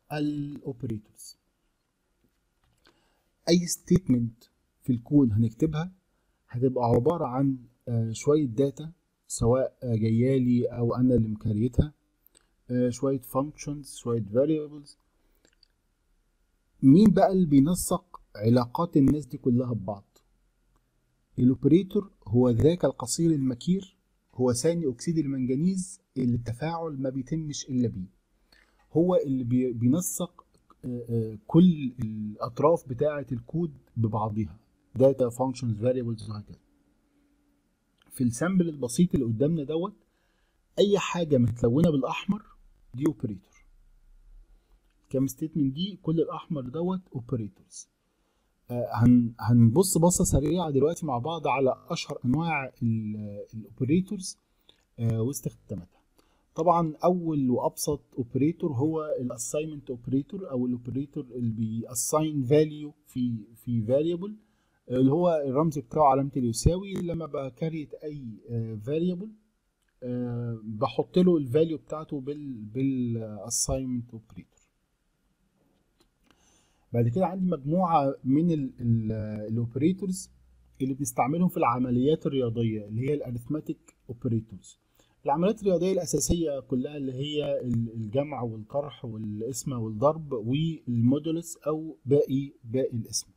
الاوبريتورز اي ستيتمنت في الكود هنكتبها هتبقى عباره عن شويه داتا سواء جايالي او انا اللي مكريتها شويه فانكشنز شويه فاريبلز مين بقى اللي بينسق علاقات الناس دي كلها ببعض الاوبريتور هو ذاك القصير المكير هو ثاني اكسيد المنجنيز اللي التفاعل ما بيتمش الا بيه هو اللي بينسق كل الاطراف بتاعه الكود ببعضها داتا فانكشنز فاريبلز وهكذا في السامبل البسيط اللي قدامنا دوت اي حاجه متلونه بالاحمر دي اوبريتور كام ستيتمنت دي كل الاحمر دوت اوبريتورز هن هنبص بصه سريعه دلوقتي مع بعض على اشهر انواع الاوبريتورز واستخداماتها طبعا اول وابسط اوبريتور هو الاساينمنت اوبريتور او الاوبريتور اللي بيأساين فاليو في في فاريبل اللي هو الرمز بتاعه علامه اليساوي لما بكريت اي فاريبل بحط له الفاليو بتاعته بال بالاساينمنت اوبريتور بعد كده عندي مجموعه من الاوبريتورز اللي بنستعملهم في العمليات الرياضيه اللي هي الاريثماتيك اوبريتورز العمليات الرياضيه الاساسيه كلها اللي هي الجمع والطرح والقسمه والضرب والمودولس او باقي باقي القسمه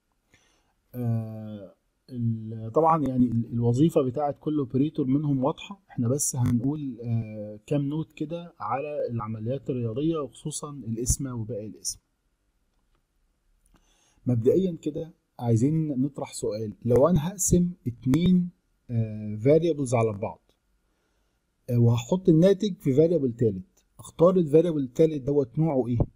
آه طبعا يعني الوظيفه بتاعه كل اوبريتور منهم واضحه احنا بس هنقول آه كام نوت كده على العمليات الرياضيه وخصوصا القسمه وباقي القسمه مبدئيا كده عايزين نطرح سؤال لو انا هقسم اتنين فاريبلز على بعض وهحط الناتج في فاريبل تالت اختار الفاريبل التالت دوت نوعه ايه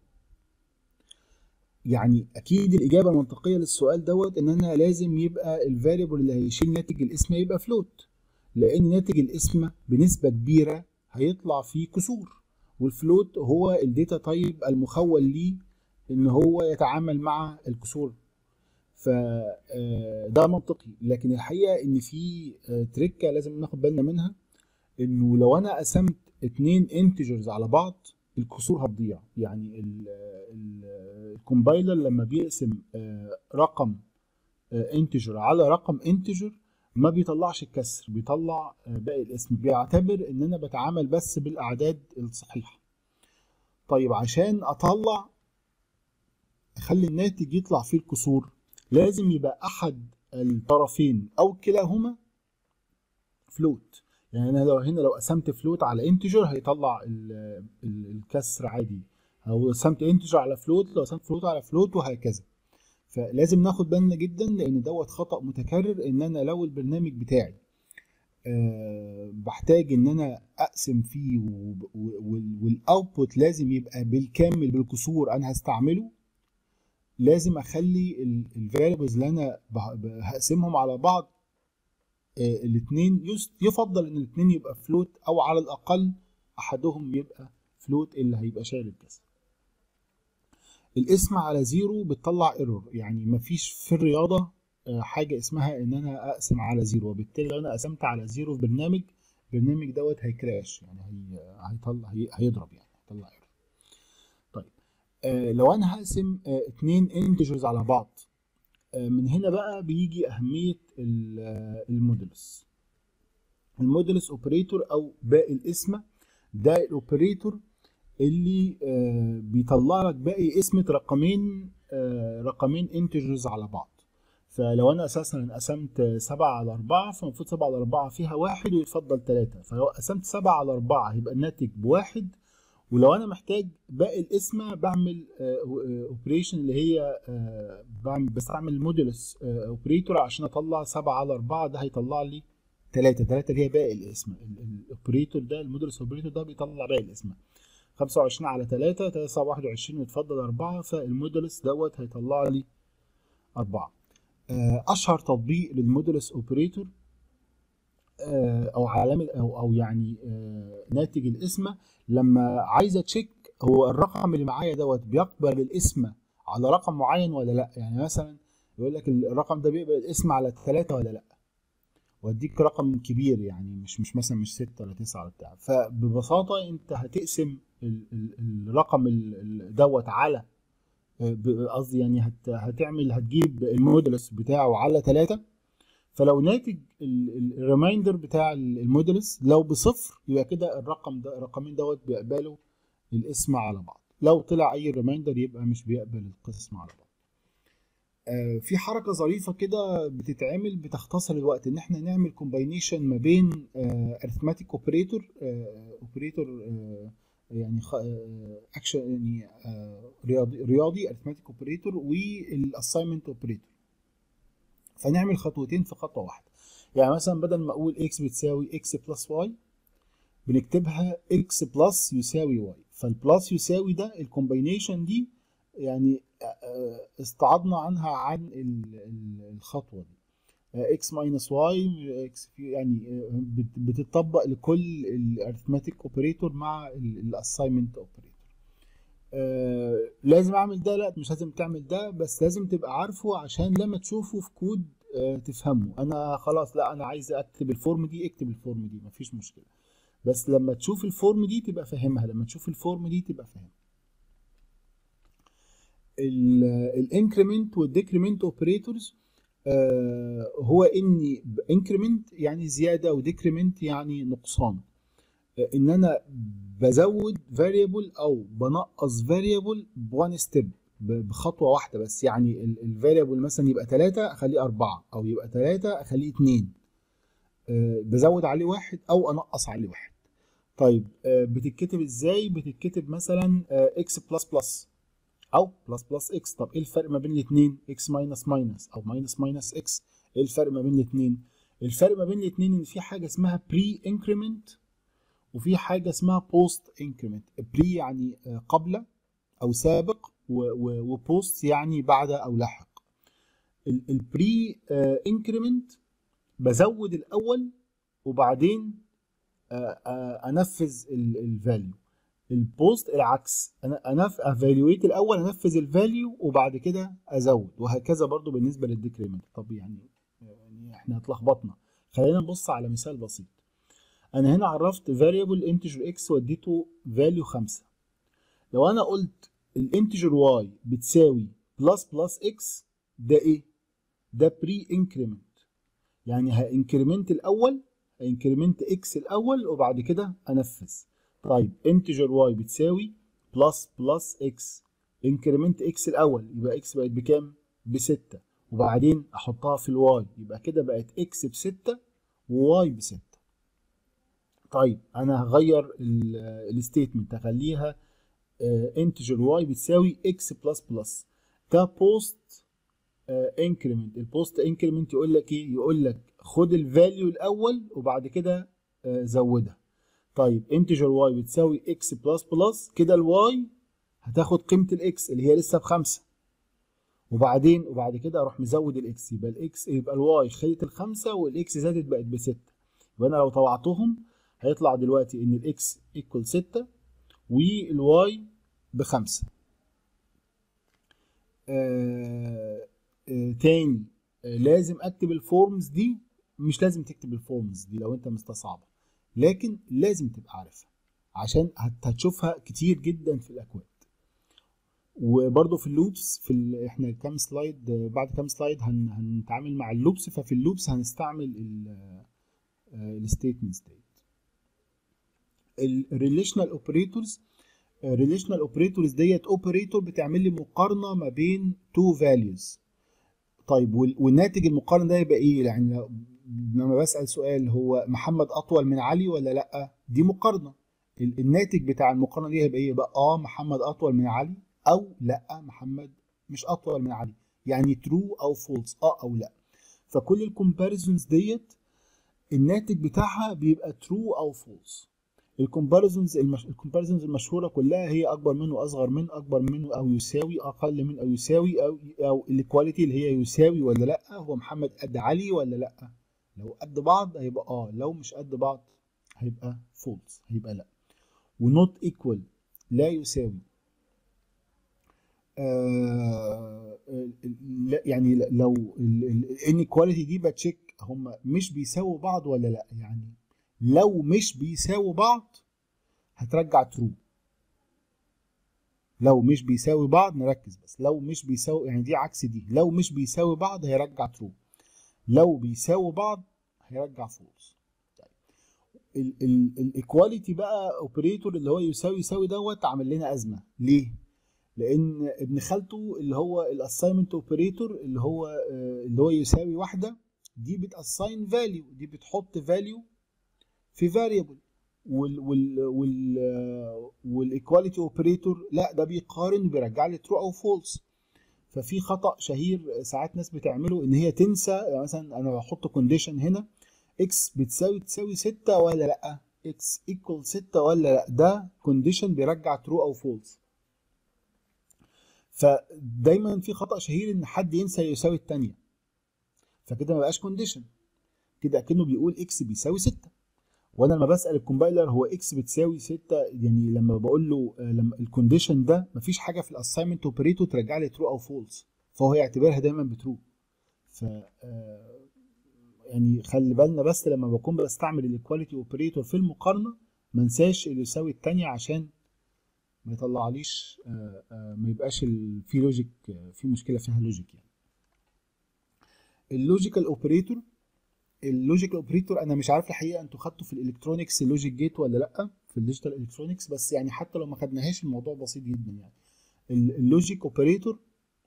يعني اكيد الاجابه المنطقيه للسؤال دوت ان انا لازم يبقى الفاريبل اللي هيشيل ناتج القسمه يبقى فلوت لان ناتج القسمه بنسبه كبيره هيطلع فيه كسور والفلوت هو الداتا تايب المخول ليه ان هو يتعامل مع الكسور فده منطقي لكن الحقيقه ان في تريكه لازم ناخد بالنا منها انه لو انا قسمت اتنين انتجرز على بعض الكسور هتضيع يعني الكومبايلر لما بيقسم رقم انتجر على رقم انتجر ما بيطلعش الكسر بيطلع باقي الاسم بيعتبر ان انا بتعامل بس بالاعداد الصحيحه طيب عشان اطلع اخلي الناتج يطلع فيه الكسور لازم يبقى احد الطرفين او كلاهما فلوت يعني انا لو هنا لو قسمت فلوت على انتجر هيطلع الكسر عادي او قسمت انتجر على فلوت لو قسمت فلوت على فلوت وهكذا فلازم ناخد بالنا جدا لان دوت خطا متكرر ان انا لو البرنامج بتاعي أه بحتاج ان انا اقسم فيه والاوتبوت لازم يبقى بالكامل بالكسور انا هستعمله لازم اخلي الفاريبلز اللي انا هقسمهم على بعض آه الاثنين يفضل ان الاثنين يبقى فلوت او على الاقل احدهم يبقى فلوت اللي هيبقى شايل الكسر الاسم على زيرو بتطلع ايرور يعني مفيش في الرياضه آه حاجه اسمها ان انا اقسم على زيرو وبالتالي لو انا قسمت على زيرو في برنامج البرنامج دوت هيكراش يعني هي هيطلع هي هيضرب يعني هيطلع ايرور طيب آه لو انا هقسم اتنين انتجرز على بعض من هنا بقى بيجي أهمية المودولس المودولس اوبريتور أو باقي القسمة ده الأوبريتور اللي بيطلع لك باقي قسمة رقمين رقمين انتجرز على بعض فلو أنا أساسا قسمت سبعة على أربعة فالمفروض سبعة على أربعة فيها واحد ويتفضل تلاتة فلو قسمت سبعة على أربعة هيبقى الناتج بواحد ولو انا محتاج باقي القسمه بعمل اوبريشن اللي هي بعمل بستعمل مودولس اوبريتور عشان اطلع 7 على 4 ده هيطلع لي 3 3 اللي هي باقي القسمه الاوبريتور ده المودولس اوبريتور ده بيطلع باقي القسمه 25 على 3 3 7 21 وتفضل 4 فالمودولس دوت هيطلع لي 4 اشهر تطبيق للمودولس اوبريتور او علامه او او يعني ناتج القسمه لما عايز اتشيك هو الرقم اللي معايا دوت بيقبل القسمه على رقم معين ولا لا يعني مثلا يقول لك الرقم ده بيقبل القسمه على ثلاثة ولا لا واديك رقم كبير يعني مش مش مثلا مش 6 ولا 9 ولا بتاع فببساطه انت هتقسم ال ال الرقم دوت على قصدي يعني هت هتعمل هتجيب المودلس بتاعه على 3 فلو ناتج الريمايندر بتاع المودلس لو بصفر يبقى كده الرقم ده الرقمين دوت بيقبلوا الاسم على بعض لو طلع اي ريمايندر يبقى مش بيقبل القسم على بعض آه في حركه ظريفه كده بتتعمل بتختصر الوقت ان احنا نعمل كومباينيشن ما بين ارثماتيك اوبريتور اوبريتور يعني اكشن يعني رياضي رياضي ارثماتيك اوبريتور والاساينمنت اوبريتور فنعمل خطوتين في خطوه واحده يعني مثلا بدل ما اقول اكس بتساوي اكس بلس واي بنكتبها اكس بلس يساوي واي فالبلس يساوي ده الكومباينيشن دي يعني استعضنا عنها عن الخطوه دي اكس ماينس واي اكس يعني بتطبق لكل الارثماتيك اوبريتور مع الاساينمنت اوبريتور آه لازم اعمل ده لا مش لازم تعمل ده بس لازم تبقى عارفه عشان لما تشوفه في كود آه تفهمه انا خلاص لا انا عايز اكتب الفورم دي اكتب الفورم دي مفيش مشكله بس لما تشوف الفورم دي تبقى فاهمها لما تشوف الفورم دي تبقى فاهمها الانكريمنت والديكريمنت اوبريتورز آه هو اني انكريمنت يعني زياده وديكريمنت يعني نقصان آه ان انا بزود فاريبل او بنقص فاريبل بوان ستيب بخطوه واحده بس يعني الفاريبل مثلا يبقى 3 اخليه 4 او يبقى 3 اخليه 2 آه بزود عليه واحد او انقص عليه واحد طيب بتتكتب ازاي بتتكتب مثلا اكس بلس بلس او بلس بلس اكس طب ايه الفرق ما بين الاثنين اكس ماينس ماينس او ماينس ماينس اكس ايه الفرق ما بين الاثنين الفرق ما بين الاثنين ان في حاجه اسمها بري انكريمنت وفي حاجه اسمها بوست انكريمنت بري يعني قبل او سابق وبوست يعني بعد او لاحق البري انكريمنت بزود الاول وبعدين انفذ الفاليو البوست العكس انا انا افاليويت الاول انفذ الفاليو وبعد كده ازود وهكذا برضو بالنسبه للديكريمنت طب يعني يعني احنا اتلخبطنا خلينا نبص على مثال بسيط انا هنا عرفت فاريبل انتجر اكس وديته فاليو 5 لو انا قلت الانتجر واي بتساوي بلس بلس اكس ده ايه ده بري انكريمنت يعني هانكريمنت الاول هانكريمنت اكس الاول وبعد كده انفذ طيب انتجر واي بتساوي بلس بلس اكس انكريمنت اكس الاول يبقى اكس بقت بكام بستة وبعدين احطها في الواي يبقى كده بقت اكس بستة وواي بستة طيب انا هغير الستيتمنت اخليها انتجر واي بتساوي اكس بلس بلس ده بوست انكريمنت البوست انكريمنت يقول لك ايه يقول لك خد الفاليو الاول وبعد كده زودها طيب انتجر واي بتساوي اكس بلس بلس كده الواي هتاخد قيمه الاكس اللي هي لسه بخمسه وبعدين وبعد كده اروح مزود الاكس يبقى الاكس يبقى الواي خدت الخمسه والاكس زادت بقت بسته يبقى انا لو طوعتهم هيطلع دلوقتي ان الاكس ايكوال 6 والواي بخمسه آه آه تاني آه لازم اكتب الفورمز دي مش لازم تكتب الفورمز دي لو انت مستصعبها لكن لازم تبقى عارفها عشان هتشوفها كتير جدا في الاكواد وبرضه في اللوبس في ال... احنا كام سلايد بعد كام سلايد هن... هنتعامل مع اللوبس ففي اللوبس هنستعمل الستيتمنتس ديت الريليشنال اوبريتورز ريليشنال اوبريتورز ديت اوبريتور بتعمل لي مقارنه ما بين تو فاليوز طيب والناتج المقارنه ده يبقى ايه يعني لما بسال سؤال هو محمد اطول من علي ولا لا دي مقارنه الناتج بتاع المقارنه دي هيبقى ايه يبقى اه محمد اطول من علي او لا محمد مش اطول من علي يعني ترو او فولس اه او لا فكل الكومباريزونز ديت الناتج بتاعها بيبقى ترو او فولس الكومباريزونز المش... الكومباريزونز المشهوره كلها هي اكبر منه اصغر منه اكبر منه او يساوي اقل من او يساوي او او الايكواليتي اللي هي يساوي ولا لا هو محمد قد علي ولا لا لو قد بعض هيبقى اه لو مش قد بعض هيبقى فولس هيبقى لا ونوت ايكوال لا يساوي آه يعني لو الانيكواليتي دي بتشيك هم مش بيساووا بعض ولا لا يعني لو مش بيساووا بعض هترجع ترو لو مش بيساوي بعض نركز بس لو مش بيساوي يعني دي عكس دي لو مش بيساوي بعض هيرجع ترو لو بيساوي بعض هيرجع فولس الايكواليتي بقى اوبريتور اللي هو يساوي يساوي دوت عامل لنا ازمه ليه لان ابن خالته اللي هو الاساينمنت اوبريتور اللي هو اللي هو يساوي واحده دي بتاساين فاليو دي بتحط فاليو في فاريبل وال وال وال والايكواليتي اوبريتور لا ده بيقارن بيرجع لي ترو او فولس ففي خطا شهير ساعات ناس بتعمله ان هي تنسى يعني مثلا انا بحط كونديشن هنا اكس بتساوي تساوي 6 ولا لا اكس ايكوال 6 ولا لا ده كونديشن بيرجع ترو او فولس فدايما في خطا شهير ان حد ينسى يساوي الثانيه فكده ما بقاش كونديشن كده اكنه بيقول اكس بيساوي 6 وانا لما بسال الكومبايلر هو اكس بتساوي 6 يعني لما بقول له لما الكونديشن ده مفيش حاجه في الاساينمنت اوبريتور ترجع لي ترو او فولس فهو يعتبرها دايما بترو ف يعني خلي بالنا بس لما بكون بستعمل الايكواليتي اوبريتور في المقارنه ما انساش اللي يساوي الثانيه عشان ما يطلعليش ما يبقاش في لوجيك في مشكله فيها لوجيك يعني اللوجيكال اوبريتور اللوجيكال اوبريتور انا مش عارف الحقيقه انتوا خدتوا في الالكترونكس لوجيك جيت ولا لا في الديجيتال الكترونكس بس يعني حتى لو ما خدناهاش الموضوع بسيط جدا يعني اللوجيك اوبريتور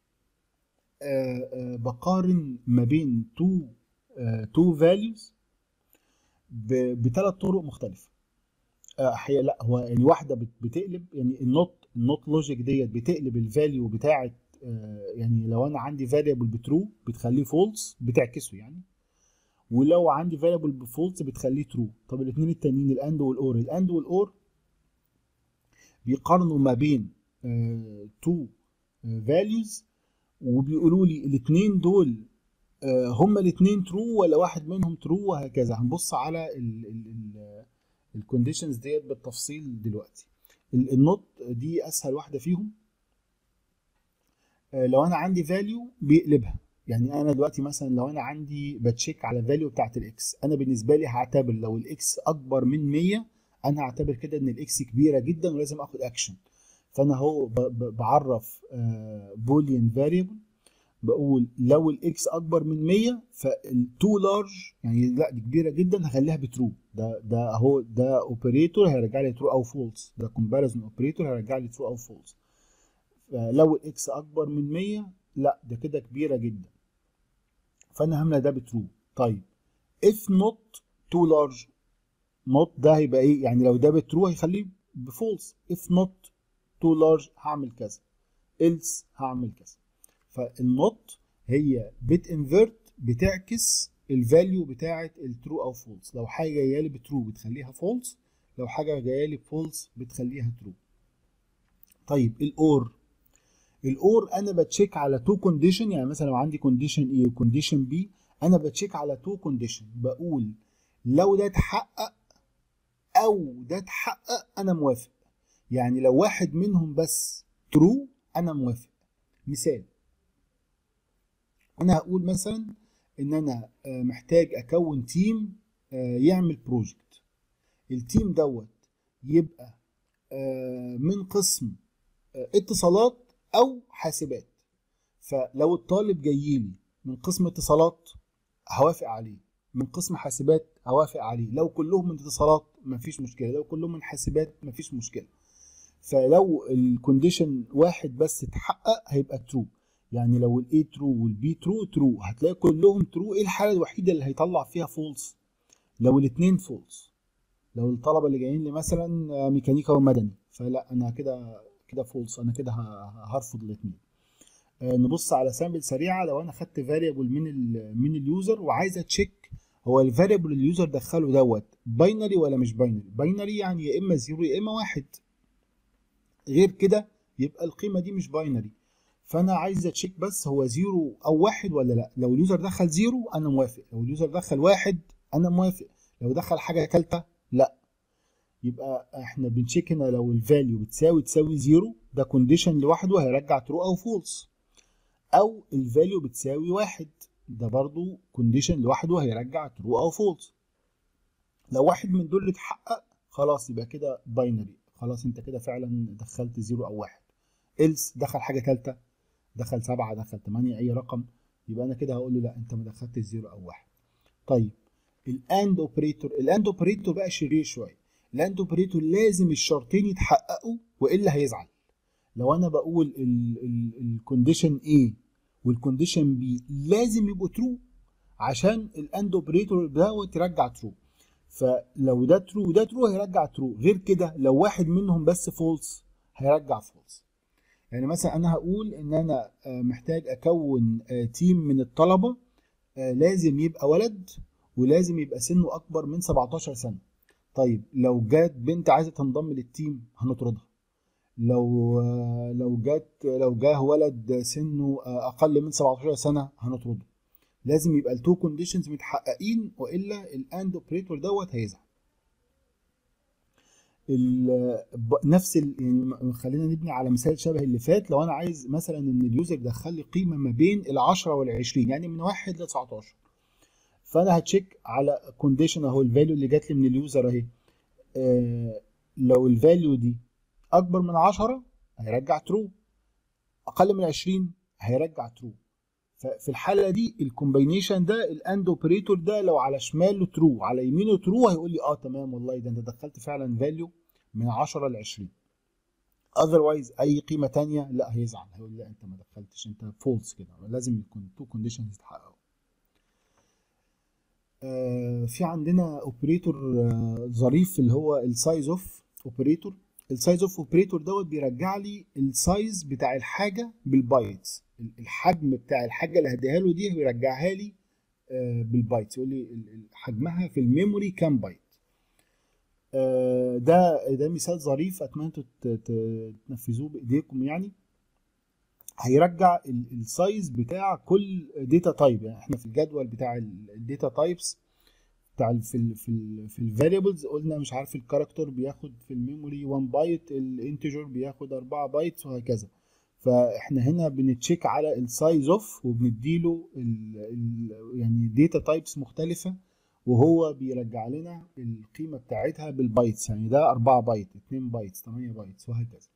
بقارن ما بين تو تو فاليوز بثلاث طرق مختلفه حقيقة لا هو يعني واحده بتقلب يعني النوت النوت لوجيك ديت بتقلب الفاليو بتاعه يعني لو انا عندي فاريبل بترو بتخليه فولس بتعكسه يعني ولو عندي فاريبل بفولس بتخليه ترو طب الاثنين التانيين الاند والاور الاند والاور بيقارنوا ما بين تو فاليوز وبيقولوا لي الاثنين دول هما الاثنين ترو ولا واحد منهم ترو وهكذا هنبص على الكونديشنز ديت بالتفصيل دلوقتي النوت دي اسهل واحده فيهم لو انا عندي فاليو بيقلبها يعني انا دلوقتي مثلا لو انا عندي بتشيك على الفاليو بتاعت الاكس انا بالنسبه لي هعتبر لو الاكس اكبر من 100 انا هعتبر كده ان الاكس كبيره جدا ولازم اخد اكشن فانا هو بعرف بوليان فاريبل بقول لو الاكس اكبر من 100 فالتو لارج يعني لا دي كبيره جدا هخليها بترو ده ده اهو ده اوبريتور هيرجع لي ترو او فولس ده كومباريزون اوبريتور هيرجع لي ترو او فولس لو الاكس اكبر من 100 لا ده كده كبيره جدا فانا هملى ده بترو طيب if not too large not ده هيبقى ايه يعني لو ده بترو هيخليه بفولس if not too large هعمل كذا else هعمل كذا فالنوت هي بت انفيرت بتعكس الفاليو بتاعه الترو او فولس لو حاجه جايه لي بترو بتخليها فولس لو حاجه جايه لي بفولس بتخليها ترو طيب الاور الاور انا بتشيك على تو كونديشن يعني مثلا لو عندي كونديشن ايه وكونديشن بي انا بتشيك على تو كونديشن بقول لو ده اتحقق او ده اتحقق انا موافق يعني لو واحد منهم بس ترو انا موافق مثال انا هقول مثلا ان انا محتاج اكون تيم يعمل بروجكت التيم دوت يبقى من قسم اتصالات او حاسبات فلو الطالب جاي لي من قسم اتصالات هوافق عليه من قسم حاسبات هوافق عليه لو كلهم من اتصالات مفيش مشكله لو كلهم من حاسبات مفيش مشكله فلو الكونديشن واحد بس اتحقق هيبقى ترو يعني لو الاي ترو والبي ترو ترو هتلاقي كلهم ترو ايه الحاله الوحيده اللي هيطلع فيها فولس لو الاثنين فولس لو الطلبه اللي جايين لي مثلا ميكانيكا ومدني فلا انا كده كده فولس انا كده هرفض الاثنين آه نبص على سامبل سريعه لو انا خدت فاريبل من ال من اليوزر وعايز اتشيك هو الفاريبل اللي اليوزر دخله دوت باينري ولا مش باينري باينري يعني يا اما زيرو يا اما واحد غير كده يبقى القيمه دي مش باينري فانا عايز اتشيك بس هو زيرو او واحد ولا لا لو اليوزر دخل زيرو انا موافق لو اليوزر دخل واحد انا موافق لو دخل حاجه ثالثه لا يبقى احنا بنشيك هنا لو الفاليو بتساوي تساوي زيرو ده كونديشن لوحده هيرجع ترو او فولس او الفاليو بتساوي واحد ده برضو كونديشن لوحده هيرجع ترو او فولس لو واحد من دول اتحقق خلاص يبقى كده باينري خلاص انت كده فعلا دخلت زيرو او واحد إلس دخل حاجه ثالثه دخل سبعه دخل ثمانيه اي رقم يبقى انا كده هقول له لا انت ما دخلتش زيرو او واحد طيب الاند اوبريتور الاند اوبريتور بقى شرير شويه الاند اوبريتور لازم الشرطين يتحققوا والا هيزعل لو انا بقول الكونديشن A والكونديشن B لازم يبقوا ترو عشان الاند اوبريتور دوت يرجع ترو فلو ده ترو وده ترو هيرجع ترو غير كده لو واحد منهم بس فولس هيرجع فولس يعني مثلا انا هقول ان انا محتاج اكون تيم من الطلبه لازم يبقى ولد ولازم يبقى سنه اكبر من 17 سنه طيب لو جات بنت عايزه تنضم للتيم هنطردها لو لو جات لو جاه ولد سنه اقل من 17 سنه هنطرده لازم يبقى التو كونديشنز متحققين والا الاند اوبريتور دوت هيزعل نفس ال... يعني خلينا نبني على مثال شبه اللي فات لو انا عايز مثلا ان اليوزر يدخل لي قيمه ما بين ال 10 وال 20 يعني من 1 ل 19 فانا هتشيك على كونديشن اهو الفاليو اللي جات لي من اليوزر اهي آه لو الفاليو دي اكبر من 10 هيرجع ترو اقل من 20 هيرجع ترو ففي الحاله دي الكومباينيشن ده الاند اوبريتور ده لو على شماله ترو على يمينه ترو هيقول لي اه تمام والله ده انت دخلت فعلا فاليو من 10 ل 20 اذروايز اي قيمه تانية لا هيزعل هيقول لا انت ما دخلتش انت فولس كده لازم يكون تو كونديشنز يتحققوا آه في عندنا اوبريتور آه ظريف اللي هو السايز اوف اوبريتور السايز اوف اوبريتور دوت بيرجع لي السايز بتاع الحاجه بالبايتس الحجم بتاع الحاجه اللي هديها له دي بيرجعها لي آه بالبايتس يقول لي حجمها في الميموري كام بايت ده ده مثال ظريف اتمنى تنفذوه بايديكم يعني هيرجع السايز بتاع كل داتا تايب يعني احنا في الجدول بتاع الداتا تايبس بتاع في ال في ال في الفاريبلز قلنا مش عارف الكاركتر بياخد في الميموري 1 بايت الانتجر بياخد 4 بايتس وهكذا فاحنا هنا بنتشيك على السايز اوف وبنديله ال ال يعني داتا تايبس مختلفه وهو بيرجع لنا القيمه بتاعتها بالبايتس يعني ده 4 بايت 2 بايتس 8 بايتس وهكذا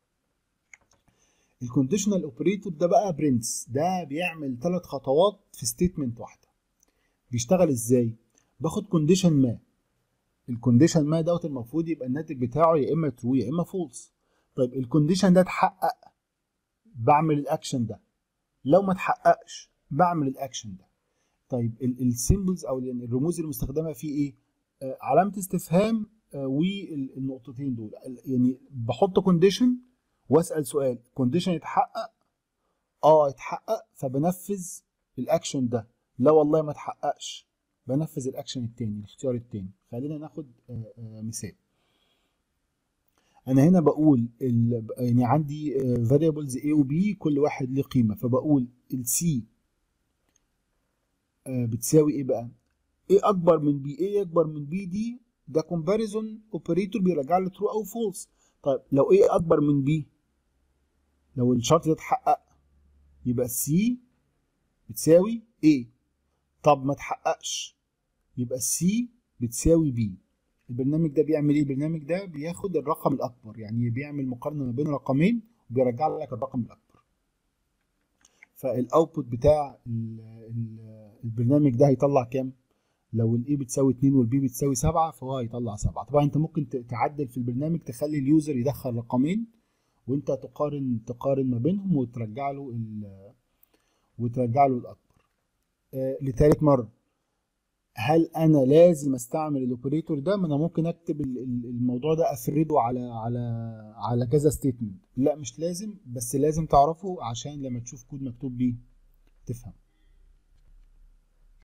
الكونديشنال اوبريتور ده بقى برنس ده بيعمل ثلاث خطوات في ستيتمنت واحده بيشتغل ازاي باخد كونديشن ما الكونديشن ما دوت المفروض يبقى الناتج بتاعه يا اما ترو يا اما فولس طيب الكونديشن ده اتحقق بعمل الاكشن ده لو ما اتحققش بعمل الاكشن ده طيب السيمبلز او الرموز المستخدمه فيه ايه آه علامه استفهام آه والنقطتين دول يعني بحط كونديشن واسال سؤال كونديشن يتحقق اه يتحقق فبنفذ الاكشن ده لا والله ما اتحققش بنفذ الاكشن التاني الاختيار التاني خلينا ناخد آآ آآ مثال انا هنا بقول يعني عندي variables a و b كل واحد له قيمه فبقول ال c بتساوي ايه بقى a اكبر من b a اكبر من b دي ده comparison operator بيرجع لي true او false طيب لو a اكبر من b لو الشرط ده اتحقق يبقى c بتساوي a طب ما اتحققش يبقى c بتساوي b البرنامج ده بيعمل ايه البرنامج ده بياخد الرقم الاكبر يعني بيعمل مقارنه ما بين رقمين وبيرجع لك الرقم الاكبر فالاوتبوت بتاع البرنامج ده هيطلع كام لو الاي بتساوي 2 والبي بتساوي 7 فهو هيطلع 7 طبعا انت ممكن تعدل في البرنامج تخلي اليوزر يدخل رقمين وانت تقارن تقارن ما بينهم وترجع له وترجع له الاكبر آه لثالث مره هل انا لازم استعمل الاوبريتور ده ما انا ممكن اكتب الموضوع ده افرده على على على كذا ستيتمنت لا مش لازم بس لازم تعرفه عشان لما تشوف كود مكتوب بيه تفهم